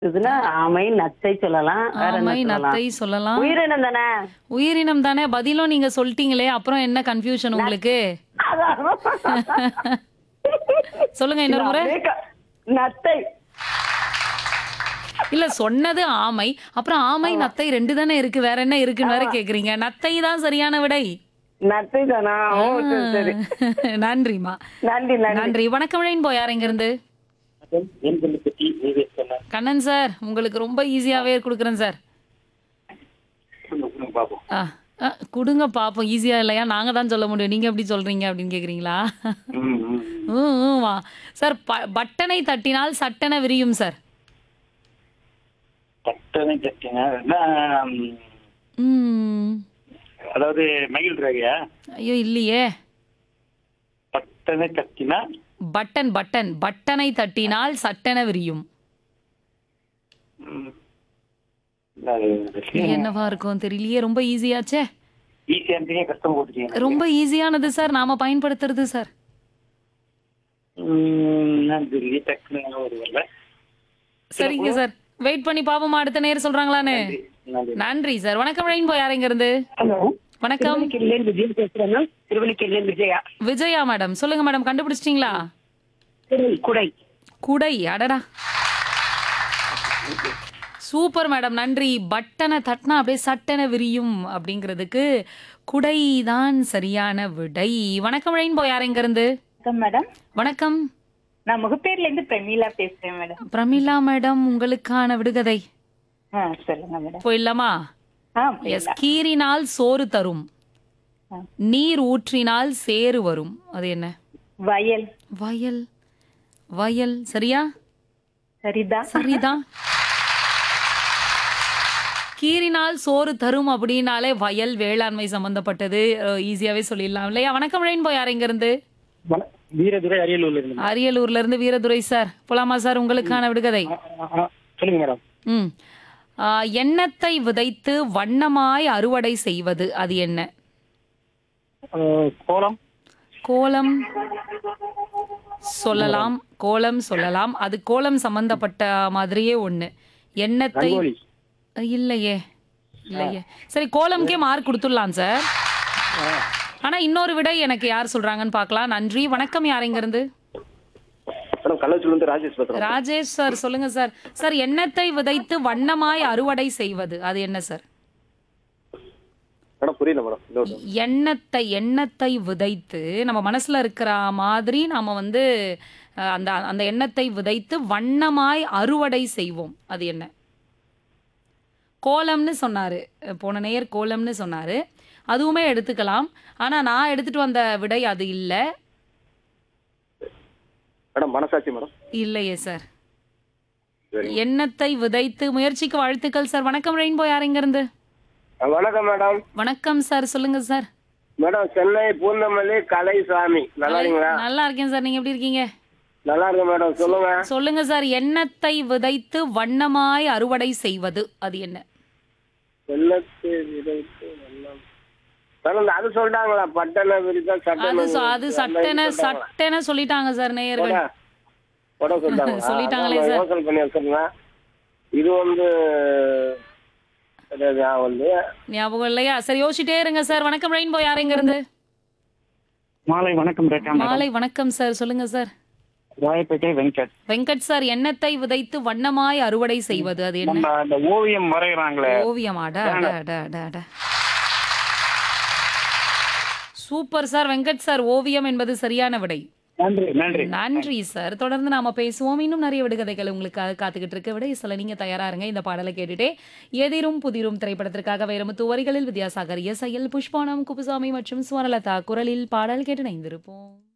இதுன்னா ஆமை நத்தை சொல்லலாம் வேற என்ன ஆமை சொல்லலாம் நத்தை சொல்லலாம் உயிரினம் தானே உயிரினம் தானே பதிலும் நீங்க சொல்லிட்டீங்களே அப்புறம் என்ன கன்ஃபியூஷன் உங்களுக்கு சொல்லுங்க இன்னொரு முறை அப்படியே க- நத்தை இல்ல சொன்னது ஆமை அப்புறம் ஆமை நத்தை ரெண்டு தானே இருக்கு வேற என்ன இருக்குன்னு வேற கேக்குறீங்க நத்தை தான் சரியான விடை நத்தை தானா ஓ சரி சரி நன்றிமா நன்றி நன்றி நன்றி வணக்கம் ரெயின்போ யார் எங்க இருந்து கண்ணன் சார் உங்களுக்கு ரொம்ப ஈஸியாவே கொடுக்குறேன் சார் ஆ, ஆ, கொடுங்க பாப்போம் ஈஸியா இல்லையா நாங்க தான் சொல்ல முடியும் நீங்க எப்படி சொல்றீங்க அப்படின்னு கேக்குறீங்களா ம், ம், வா. சார் ப- பட்டனை தட்டினால் சட்டென விரியும் சார் பட்டனை தட்டினா ம் அதாவது மயில் ரகையா ஐயோ இல்லையே பட்டனை தட்டினா பட்டன் பட்டன் பட்டனை தட்டினால் சட்டென விரியும் என்னவா இருக்கும் தெரியலையே ரொம்ப ஈஸியாச்சே ஈஸியா இருந்தீங்க கஷ்டம் போட்டுட்டீங்க ரொம்ப ஈஸியானது சார் நாம பயன்படுத்துறது சார் ம், நான் தில்லி டக்குன்னு ஒரு வரல சரிங்க சார் வெயிட் பண்ணி பாப்போமா அடுத்த நேரம் சொல்றாங்களான்னு நன்றி. நன்றி சார் வணக்கம் ரெயின்போ யார் எங்க இருந்து ஹலோ வணக்கம் திருவள்ளிக்கேணிலேருந்து விஜய் பேசுறேன் மேம் திருவள்ளிக்கேணிலேருந்து விஜயா விஜயா மேடம் சொல்லுங்க மேடம் கண்டுபிடிச்சிட்டீங்களா குடை குடை குடை அடடா சூப்பர் மேடம் நன்றி பட்டனை தட்டினா அப்படியே சட்டென விரியும் அப்படிங்கிறதுக்கு குடை தான் சரியான விடை வணக்கம் ரெயின்போ யார் எங்க இருந்து வணக்கம் மேடம் வணக்கம் நான் முகப்பேர்ல இருந்து பிரமீளா பேசுறேன் மேடம் பிரமிளா மேடம் உங்களுக்கான விடுகதை ஆ சொல்லுங்க மேடம் போயிடலாமா ஆ எஸ் கீறினால் சோறு தரும் ஆ. நீர் ஊற்றினால் சேறு வரும் அது என்ன வயல் வயல் வயல் சரியா சரிதான் சரிதான் கீறினால் சோறு தரும் அப்படின்னாலே வயல் வேளாண்மை சம்பந்தப்பட்டது ஈஸியாவே சொல்லிடலாம் இல்லையா வணக்கம் ரெயின்போ யார் எங்க இருந்து வண- வீரதுரை அரியலூர்ல இருந்து அரியலூர்ல இருந்து வீரதுரை சார் போலாமா சார் உங்களுக்கான விடுகதை ஆ, ஆ, ஆ, சொல்லுங்க மேடம் ம் ஆ, எண்ணத்தை விதைத்து வண்ணமாய் அறுவடை செய்வது அது என்ன ஆ, கோலம் கோலம் சொல்லலாம் கோலம் சொல்லலாம் அது கோலம் சம்பந்தப்பட்ட மாதிரியே ஒண்ணு எண்ணத்தை ரங்கோலி இல்லையே இல்லையே சரி கோலம்க்கே மார்க் கொடுத்துடலாம் சார் ஆனா இன்னொரு விடை எனக்கு யார் சொல்றாங்கன்னு பார்க்கலாம் நன்றி வணக்கம் யார் எங்க இருந்து மேடம் கள்ளச்சூர்ல இருந்து ராஜேஷ் பேசுறேன் ராஜேஷ் சார் சொல்லுங்க சார் சார் எண்ணத்தை விதைத்து வண்ணமாய் அறுவடை செய்வது அது என்ன சார் மேடம் புரியல மேடம் இன்னொரு எண்ணத்தை எண்ணத்தை விதைத்து நம்ம மனசுல இருக்கிற மாதிரி நாம வந்து அஹ், அந்த அந்த எண்ணத்தை விதைத்து வண்ணமாய் அறுவடை செய்வோம் அது என்ன கோலம்னு சொன்னாரு அஹ், போன நேயர் கோலம்னு சொன்னாரு அதுவுமே எடுத்துக்கலாம் ஆனா நான் எடுத்துட்டு வந்த விடை அது இல்ல மேடம் மனசாட்சி மேடம் இல்லையே சார் சரி. எண்ணத்தை விதைத்து முயற்சிக்கு வாழ்த்துக்கள் சார் வணக்கம் ரெயின்போ யார் எங்க இருந்து வணக்கம் மேடம் வணக்கம் சார் சொல்லுங்க சார் மேடம் சென்னை பூந்தமல்லி கலைசாமி நல்லா இருக்கீங்களா நல்லா இருக்கேன் சார் நீங்க எப்படி இருக்கீங்க நல்லா இருக்கேன் மேடம் சொல்லுங்க சொல்லுங்க சார் எண்ணத்தை விதைத்து வண்ணமாய் அறுவடை செய்வது அது என்ன வெள்ளத்து விதைத்து வெள்ளம் மேடம் அது சொல்லிட்டாங்களா பட்டண விரிதா அது சட்டண சொ- அது சட்டென சட்டென சொல்லிட்டாங்க சார் நேயர்கள் கொடை சொல்லிட்டாங்களா சொல்லிட்டாங்களே அதான் சார். யோசனை பண்ணி வச்சிருந்தேன் இது வந்து கிடையாது, நான் வந்து ஞாபகம் இல்லையா சரி யோசிச்சிட்டே இருங்க சார் வணக்கம் ரெயின்போ யார் எங்க இருந்து மாலை வணக்கம் ரேட்டா மாலை வணக்கம் சார் சொல்லுங்க சார் ராயப்பேட்டை வெங்கட் வெங்கட் சார் எண்ணத்தை விதைத்து வண்ணமாய் அறுவடை செய்வது அது என்ன நம்ம அந்த ஓவியம் வரைகிறாங்களே ஓவியமாடா அட, அட, அட, அட. சூப்பர் சார் வெங்கட் சார் ஓவியம் என்பது சரியான விடை நன்றி நன்றி நன்றி சார் தொடர்ந்து நாம பேசுவோம் இன்னும் நிறைய விடுகதைகள் உங்களுக்காக காத்துக்கிட்டு இருக்க விட சில நீங்க தயாரா இருங்க இந்த பாடலை கேட்டுட்டே எதிரும் புதிரும் திரைப்படத்திற்காக வைரமுத்து வரிகளில் வித்யாசாகர் இசையில் புஷ்பானம் குப்புசாமி மற்றும் சுவரலதா குரலில் பாடல் கேட்டு இணைந்திருப்போம்